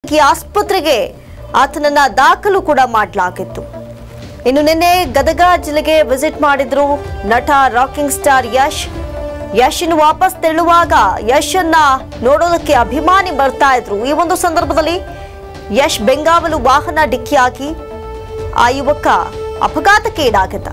ಈ ಆಸ್ಪತ್ರೆಗೆ ಆತನನ್ನ ದಾಖಲು ಕೂಡ ಮಾಡಲಾಗಿತ್ತು ಇನ್ನು ನಿನ್ನೆ ಗದಗ ಜಿಲ್ಲೆಗೆ ವಿಸಿಟ್ ಮಾಡಿದ್ರು ನಟ ರಾಕಿಂಗ್ ಸ್ಟಾರ್ ಯಶ್ ಯಶ್ ವಾಪಸ್ ತೆರಳುವಾಗ ಯಶನ್ನ ನೋಡೋದಕ್ಕೆ ಅಭಿಮಾನಿ ಬರ್ತಾ ಇದ್ರು ಈ ಒಂದು ಸಂದರ್ಭದಲ್ಲಿ ಯಶ್ ಬೆಂಗಾವಲು ವಾಹನ ಡಿಕ್ಕಿಯಾಗಿ ಆ ಯುವಕ ಅಪಘಾತಕ್ಕೆ ಈಡಾಗಿದ್ದ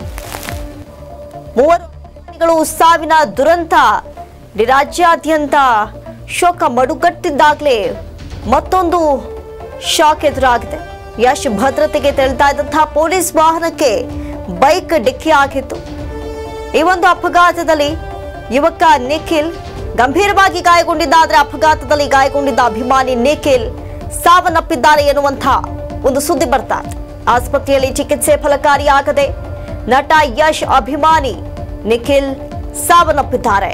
ಮೂವರು ಅಭಿಮಾನಿಗಳು ಸಾವಿನ ದುರಂತ ಇಡೀ ರಾಜ್ಯಾದ್ಯಂತ ಶೋಕ ಮಡುಗಟ್ಟಿದ್ದಾಗಲೇ ಮತ್ತೊಂದು ಶಾಕ್ ಎದುರಾಗಿದೆ ಯಶ್ ಭದ್ರತೆಗೆ ತೆರಳ್ತಾ ಇದ್ದಂತಹ ಪೊಲೀಸ್ ವಾಹನಕ್ಕೆ ಬೈಕ್ ಡಿಕ್ಕಿ ಆಗಿತ್ತು ಈ ಒಂದು ಅಪಘಾತದಲ್ಲಿ ಯುವಕ ನಿಖಿಲ್ ಗಂಭೀರವಾಗಿ ಗಾಯಗೊಂಡಿದ್ದಾದ್ರೆ ಅಪಘಾತದಲ್ಲಿ ಗಾಯಗೊಂಡಿದ್ದ ಅಭಿಮಾನಿ ನಿಖಿಲ್ ಸಾವನ್ನಪ್ಪಿದ್ದಾರೆ ಎನ್ನುವಂಥ ಒಂದು ಸುದ್ದಿ ಬರ್ತಾ ಇದೆ ಆಸ್ಪತ್ರೆಯಲ್ಲಿ ಚಿಕಿತ್ಸೆ ಫಲಕಾರಿಯಾಗದೆ ನಟ ಯಶ್ ಅಭಿಮಾನಿ ನಿಖಿಲ್ ಸಾವನ್ನಪ್ಪಿದ್ದಾರೆ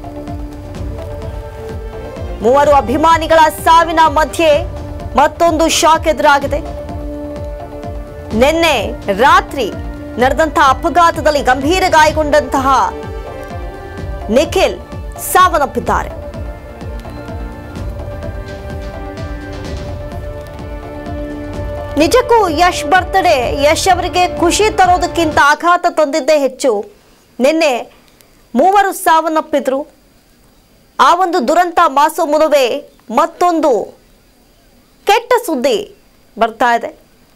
ಮೂವರು ಅಭಿಮಾನಿಗಳ ಸಾವಿನ ಮಧ್ಯೆ ಮತ್ತೊಂದು ಶಾಕ್ ಎದುರಾಗಿದೆ ನಿನ್ನೆ ರಾತ್ರಿ ನಡೆದಂತಹ ಅಪಘಾತದಲ್ಲಿ ಗಂಭೀರ ಗಾಯಗೊಂಡಂತಹ ನಿಖಿಲ್ ಸಾವನ್ನಪ್ಪಿದ್ದಾರೆ ನಿಜಕ್ಕೂ ಯಶ್ ಬರ್ತಡೇ ಯಶ್ ಅವರಿಗೆ ಖುಷಿ ತರೋದಕ್ಕಿಂತ ಆಘಾತ ತಂದಿದ್ದೇ ಹೆಚ್ಚು ನಿನ್ನೆ ಮೂವರು ಸಾವನ್ನಪ್ಪಿದ್ರು ಆ ಒಂದು ದುರಂತ ಮಾಸೋ ಮುನುವೆ ಮತ್ತೊಂದು ಕೆಟ್ಟ ಸುದ್ದಿ ಬರ್ತಾ ಇದೆ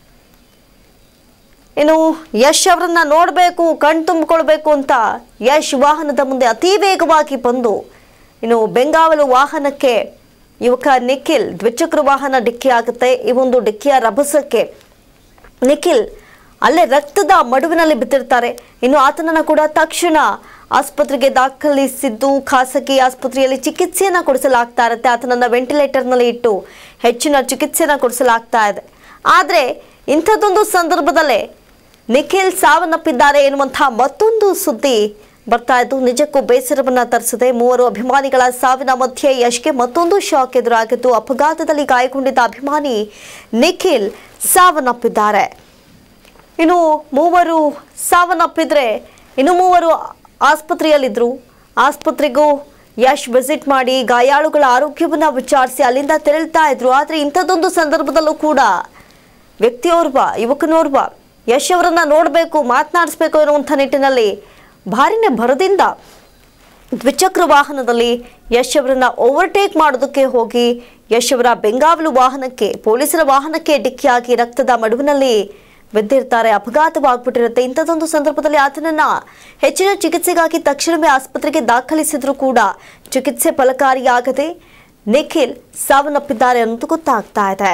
ಇನ್ನು ಯಶ್ ಅವರನ್ನ ನೋಡಬೇಕು ಕಣ್ ತುಂಬಿಕೊಳ್ಬೇಕು ಅಂತ ಯಶ್ ವಾಹನದ ಮುಂದೆ ಅತಿ ವೇಗವಾಗಿ ಬಂದು ಇನ್ನು ಬೆಂಗಾವಲು ವಾಹನಕ್ಕೆ ಯುವಕ ನಿಖಿಲ್ ದ್ವಿಚಕ್ರ ವಾಹನ ಡಿಕ್ಕಿ ಆಗುತ್ತೆ ಈ ಒಂದು ಡಿಕ್ಕಿಯ ರಭಸಕ್ಕೆ ನಿಖಿಲ್ ಅಲ್ಲೇ ರಕ್ತದ ಮಡುವಿನಲ್ಲಿ ಬಿದ್ದಿರ್ತಾರೆ ಇನ್ನು ಆತನನ್ನ ಕೂಡ ತಕ್ಷಣ ಆಸ್ಪತ್ರೆಗೆ ದಾಖಲಿಸಿದ್ದು ಖಾಸಗಿ ಆಸ್ಪತ್ರೆಯಲ್ಲಿ ಚಿಕಿತ್ಸೆಯನ್ನ ಕೊಡಿಸಲಾಗ್ತಾ ಇರುತ್ತೆ ಆತನನ್ನ ವೆಂಟಿಲೇಟರ್ನಲ್ಲಿ ಇಟ್ಟು ಹೆಚ್ಚಿನ ಚಿಕಿತ್ಸೆಯನ್ನ ಕೊಡಿಸಲಾಗ್ತಾ ಇದೆ ಆದರೆ ಇಂಥದ್ದೊಂದು ಸಂದರ್ಭದಲ್ಲೇ ನಿಖಿಲ್ ಸಾವನ್ನಪ್ಪಿದ್ದಾರೆ ಎನ್ನುವಂತಹ ಮತ್ತೊಂದು ಸುದ್ದಿ ಬರ್ತಾ ಇದ್ದು ನಿಜಕ್ಕೂ ಬೇಸರವನ್ನ ತರಿಸಿದೆ ಮೂವರು ಅಭಿಮಾನಿಗಳ ಸಾವಿನ ಮಧ್ಯೆ ಯಶ್ಗೆ ಮತ್ತೊಂದು ಶಾಕ್ ಎದುರಾಗಿದ್ದು ಅಪಘಾತದಲ್ಲಿ ಗಾಯಗೊಂಡಿದ್ದ ಅಭಿಮಾನಿ ನಿಖಿಲ್ ಸಾವನ್ನಪ್ಪಿದ್ದಾರೆ ಇನ್ನು ಮೂವರು ಸಾವನ್ನಪ್ಪಿದ್ರೆ ಇನ್ನು ಮೂವರು ಆಸ್ಪತ್ರೆಯಲ್ಲಿದ್ದರು ಆಸ್ಪತ್ರೆಗೂ ಯಶ್ ವಿಸಿಟ್ ಮಾಡಿ ಗಾಯಾಳುಗಳ ಆರೋಗ್ಯವನ್ನ ವಿಚಾರಿಸಿ ಅಲ್ಲಿಂದ ತೆರಳ್ತಾ ಇದ್ರು ಆದರೆ ಇಂಥದ್ದೊಂದು ಸಂದರ್ಭದಲ್ಲೂ ಕೂಡ ವ್ಯಕ್ತಿಯೋರ್ವ ಯುವಕನೋರ್ವ ಯಶ್ ಅವರನ್ನ ನೋಡಬೇಕು ಮಾತನಾಡಿಸ್ಬೇಕು ಎನ್ನುವಂಥ ನಿಟ್ಟಿನಲ್ಲಿ ಭಾರಿನೇ ಭರದಿಂದ ದ್ವಿಚಕ್ರ ವಾಹನದಲ್ಲಿ ಯಶ್ ಅವರನ್ನ ಓವರ್ಟೇಕ್ ಮಾಡೋದಕ್ಕೆ ಹೋಗಿ ಯಶ್ ಅವರ ಬೆಂಗಾವಲು ವಾಹನಕ್ಕೆ ಪೊಲೀಸರ ವಾಹನಕ್ಕೆ ಡಿಕ್ಕಿಯಾಗಿ ರಕ್ತದ ಮಡುವಿನಲ್ಲಿ ಬಿದ್ದಿರ್ತಾರೆ ಅಪಘಾತವಾಗ್ಬಿಟ್ಟಿರುತ್ತೆ ಇಂಥದ್ದೊಂದು ಸಂದರ್ಭದಲ್ಲಿ ಆತನನ್ನ ಹೆಚ್ಚಿನ ಚಿಕಿತ್ಸೆಗಾಗಿ ತಕ್ಷಣವೇ ಆಸ್ಪತ್ರೆಗೆ ದಾಖಲಿಸಿದ್ರು ಕೂಡ ಚಿಕಿತ್ಸೆ ಫಲಕಾರಿಯಾಗದೆ ನಿಖಿಲ್ ಸಾವನ್ನಪ್ಪಿದ್ದಾರೆ ಅನ್ನೋದು ಗೊತ್ತಾಗ್ತಾ ಇದೆ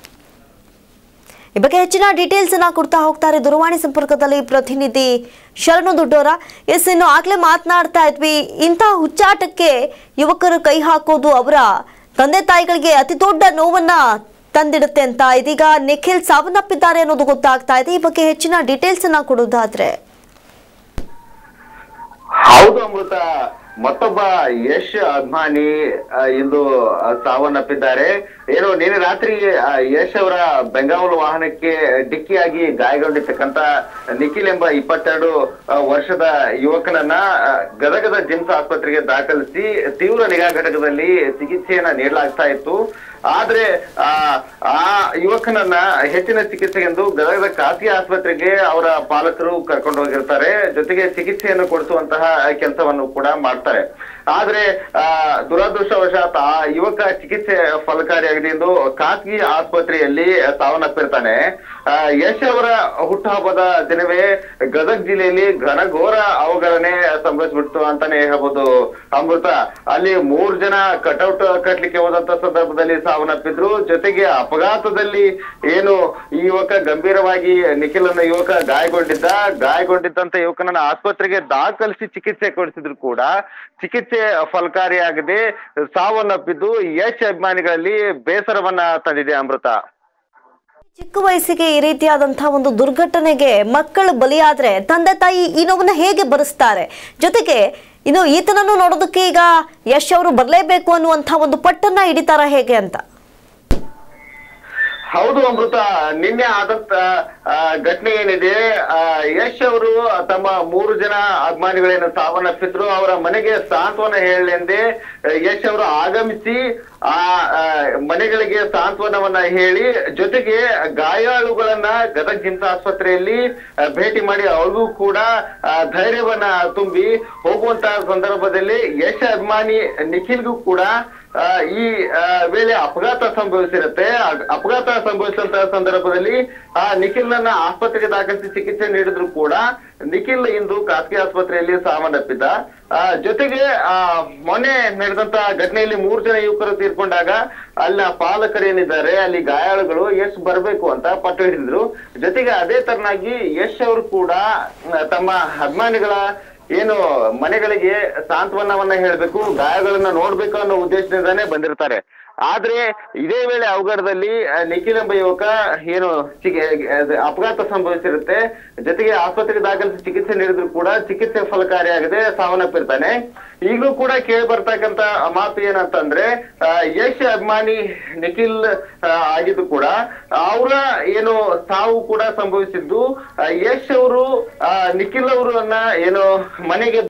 ಈ ಬಗ್ಗೆ ಹೆಚ್ಚಿನ ಡೀಟೇಲ್ಸ್ ಅನ್ನ ಕೊಡ್ತಾ ಹೋಗ್ತಾರೆ ದೂರವಾಣಿ ಸಂಪರ್ಕದಲ್ಲಿ ಪ್ರತಿನಿಧಿ ಶರಣು ದೊಡ್ಡೋರ ಎಸ್ ಇನ್ನು ಆಗ್ಲೇ ಮಾತನಾಡ್ತಾ ಇದ್ವಿ ಇಂತಹ ಹುಚ್ಚಾಟಕ್ಕೆ ಯುವಕರು ಕೈ ಹಾಕೋದು ಅವರ ತಂದೆ ತಾಯಿಗಳಿಗೆ ಅತಿ ದೊಡ್ಡ ನೋವನ್ನ ತಂದಿಡುತ್ತೆ ಅಂತ ಇದೀಗ ನಿಖಿಲ್ ಸಾವನ್ನಪ್ಪಿದ್ದಾರೆ ಅನ್ನೋದು ಗೊತ್ತಾಗ್ತಾ ಇದೆ ಈ ಬಗ್ಗೆ ಹೆಚ್ಚಿನ ಡೀಟೇಲ್ಸ್ ಅನ್ನ ಕೊಡೋದಾದ್ರೆ ಹೌದು ಅಮೃತ ಮತ್ತೊಬ್ಬ ಯಶ್ ಅಭಿಮಾನಿ ಆ, ಇಂದು ಆ, ಸಾವನ್ನಪ್ಪಿದ್ದಾರೆ ಏನು ನಿನ್ನೆ ರಾತ್ರಿ ಆ, ಯಶ್ ಅವರ ಬೆಂಗಾವಲು ವಾಹನಕ್ಕೆ ಡಿಕ್ಕಿಯಾಗಿ ಗಾಯಗೊಂಡಿರ್ತಕ್ಕಂತ ನಿಖಿಲ್ ಎಂಬ ಇಪ್ಪತ್ತೆರಡು ಆ, ವರ್ಷದ ಯುವಕನನ್ನ ಆ, ಗದಗದ ಜಿಮ್ಸ್ ಆಸ್ಪತ್ರೆಗೆ ದಾಖಲಿಸಿ ತೀವ್ರ ನಿಗಾ ಘಟಕದಲ್ಲಿ ಚಿಕಿತ್ಸೆಯನ್ನ ನೀಡಲಾಗ್ತಾ ಇತ್ತು ಆದ್ರೆ ಆ ಆ ಯುವಕನನ್ನ ಹೆಚ್ಚಿನ ಚಿಕಿತ್ಸೆಗೆಂದು ಗದಗದ ಖಾಸಗಿ ಆಸ್ಪತ್ರೆಗೆ ಅವರ ಪಾಲಕರು ಕರ್ಕೊಂಡು ಹೋಗಿರ್ತಾರೆ ಜೊತೆಗೆ ಚಿಕಿತ್ಸೆಯನ್ನು ಕೊಡಿಸುವಂತಹ ಕೆಲಸವನ್ನು ಕೂಡ ಮಾಡ್ತಾರೆ ಆದ್ರೆ ಆ ದುರದೃಷ್ಟವಶಾತ್ ಆ ಯುವಕ ಚಿಕಿತ್ಸೆ ಫಲಕಾರಿಯಾಗಿದೆ ಎಂದು ಖಾಸಗಿ ಆಸ್ಪತ್ರೆಯಲ್ಲಿ ಸಾವನ್ನಪ್ಪಿರ್ತಾನೆ ಆ, ಯಶ್ ಅವರ ಹುಟ್ಟುಹಬ್ಬದ ದಿನವೇ ಗದಗ ಜಿಲ್ಲೆಯಲ್ಲಿ ಘನಘೋರ ಅವಘಡನೆ ಸಂಭವಿಸ್ಬಿಡ್ತು ಅಂತಾನೆ ಹೇಳ್ಬೋದು ಅಮೃತ ಅಲ್ಲಿ ಮೂರ್ ಜನ ಕಟೌಟ್ ಕಟ್ಲಿಕ್ಕೆ ಹೋದಂತ ಸಂದರ್ಭದಲ್ಲಿ ಸಾವನ್ನಪ್ಪಿದ್ರು ಜೊತೆಗೆ ಅಪಘಾತದಲ್ಲಿ ಏನು ಈ ಯುವಕ ಗಂಭೀರವಾಗಿ ನಿಖಿಲ್ ಅನ್ನೋ ಯುವಕ ಗಾಯಗೊಂಡಿದ್ದ ಗಾಯಗೊಂಡಿದ್ದಂತ ಯುವಕನನ್ನ ಆಸ್ಪತ್ರೆಗೆ ದಾಖಲಿಸಿ ಚಿಕಿತ್ಸೆ ಕೊಡಿಸಿದ್ರು ಕೂಡ ಚಿಕಿತ್ಸೆ ಫಲಕಾರಿಯಾಗದೆ ಸಾವನ್ನಪ್ಪಿದ್ದು ಯಶ್ ಅಭಿಮಾನಿಗಳಲ್ಲಿ ಬೇಸರವನ್ನ ತಂದಿದೆ ಅಮೃತ ಚಿಕ್ಕ ವಯಸ್ಸಿಗೆ ಈ ರೀತಿಯಾದಂತಹ ಒಂದು ದುರ್ಘಟನೆಗೆ ಮಕ್ಕಳು ಬಲಿಯಾದ್ರೆ ತಂದೆ ತಾಯಿ ಈ ನೋವನ್ನ ಹೇಗೆ ಭರಿಸ್ತಾರೆ ಜೊತೆಗೆ ಇನ್ನು ಈತನನ್ನು ನೋಡೋದಕ್ಕೆ ಈಗ ಯಶ್ ಅವರು ಬರಲೇಬೇಕು ಅನ್ನುವಂಥ ಒಂದು ಪಟ್ಟನ್ನ ಹಿಡಿತಾರ ಹೇಗೆ ಅಂತ ಹೌದು ಅಮೃತ ನಿನ್ನೆ ಆದಂತ ಆ, ಘಟನೆ ಏನಿದೆ ಆ, ಯಶ್ ಅವರು ತಮ್ಮ ಮೂರು ಜನ ಅಭಿಮಾನಿಗಳೇನು ಸಾವನ್ನಪ್ಪಿದ್ರು ಅವರ ಮನೆಗೆ ಸಾಂತ್ವನ ಹೇಳಲೆಂದೇ ಯಶ್ ಅವರು ಆಗಮಿಸಿ ಆ ಆ, ಮನೆಗಳಿಗೆ ಸಾಂತ್ವನವನ್ನ ಹೇಳಿ ಜೊತೆಗೆ ಗಾಯಾಳುಗಳನ್ನ ಗದಗ ಜಿಮ್ಸ್ ಆಸ್ಪತ್ರೆಯಲ್ಲಿ ಆ, ಭೇಟಿ ಮಾಡಿ ಅವ್ರಿಗೂ ಕೂಡ ಆ, ಧೈರ್ಯವನ್ನ ತುಂಬಿ ಹೋಗುವಂತ ಸಂದರ್ಭದಲ್ಲಿ ಯಶ್ ಅಭಿಮಾನಿ ನಿಖಿಲ್ಗೂ ಕೂಡ ಆ, ಈ ಆ, ವೇಳೆ ಅಪಘಾತ ಸಂಭವಿಸಿರುತ್ತೆ ಅ- ಅಪಘಾತ ಸಂಭವಿಸಿದಂತಹ ಸಂದರ್ಭದಲ್ಲಿ ಆ ನಿಖಿಲ್ನನ್ನ ಆಸ್ಪತ್ರೆಗೆ ದಾಖಲಿಸಿ ಚಿಕಿತ್ಸೆ ನೀಡಿದ್ರು ಕೂಡ ನಿಖಿಲ್ ಇಂದು ಖಾಸಗಿ ಆಸ್ಪತ್ರೆಯಲ್ಲಿ ಸಾವನ್ನಪ್ಪಿದ್ದ ಆ, ಜೊತೆಗೆ ಆ ಮೊನ್ನೆ ನಡೆದಂತ ಘಟನೆಯಲ್ಲಿ ಮೂರು ಜನ ಯುವಕರು ತೀರ್ಕೊಂಡಾಗ ಅಲ್ಲಿನ ಪಾಲಕರು ಏನಿದ್ದಾರೆ ಅಲ್ಲಿ ಗಾಯಾಳುಗಳು ಯಶ್ ಬರ್ಬೇಕು ಅಂತ ಪಟ್ಟು ಹಿಡಿದ್ರು ಜೊತೆಗೆ ಅದೇ ತರನಾಗಿ ಯಶ್ ಅವರು ಕೂಡ ಆ, ತಮ್ಮ ಅಭಿಮಾನಿಗಳ ಏನು ಮನೆಗಳಿಗೆ ಸಾಂತ್ವನವನ್ನ ಹೇಳ್ಬೇಕು ಗಾಯಗಳನ್ನ ನೋಡ್ಬೇಕು ಅನ್ನೋ ಉದ್ದೇಶದಿಂದಾನೇ ಬಂದಿರ್ತಾರೆ ಆದ್ರೆ ಇದೇ ವೇಳೆ ಅವಘಡದಲ್ಲಿ ಆ, ನಿಖಿಲ್ ಎಂಬ ಯುವಕ ಏನು ಚಿಕಿ- ಅದು ಅಪಘಾತ ಸಂಭವಿಸಿರುತ್ತೆ ಜೊತೆಗೆ ಆಸ್ಪತ್ರೆಗೆ ದಾಖಲಿಸಿ ಚಿಕಿತ್ಸೆ ನೀಡಿದ್ರು ಕೂಡ ಚಿಕಿತ್ಸೆ ಫಲಕಾರಿಯಾಗದೆ ಸಾವನ್ನಪ್ಪಿರ್ತಾನೆ ಈಗಲೂ ಕೂಡ ಕೇಳಿ ಬರ್ತಕ್ಕಂತ ಮಾತು ಏನಂತಂದ್ರೆ ಆ, ಯಶ್ ಅಭಿಮಾನಿ ನಿಖಿಲ್ ಆ, ಆಗಿದ್ದು ಕೂಡ ಅವರ ಏನು ಸಾವು ಕೂಡ ಸಂಭವಿಸಿದ್ದು ಆ, ಯಶ್ ಅವರು ನಿಖಿಲ್ ಅವರನ್ನ ಏನು ಮನೆಗೆ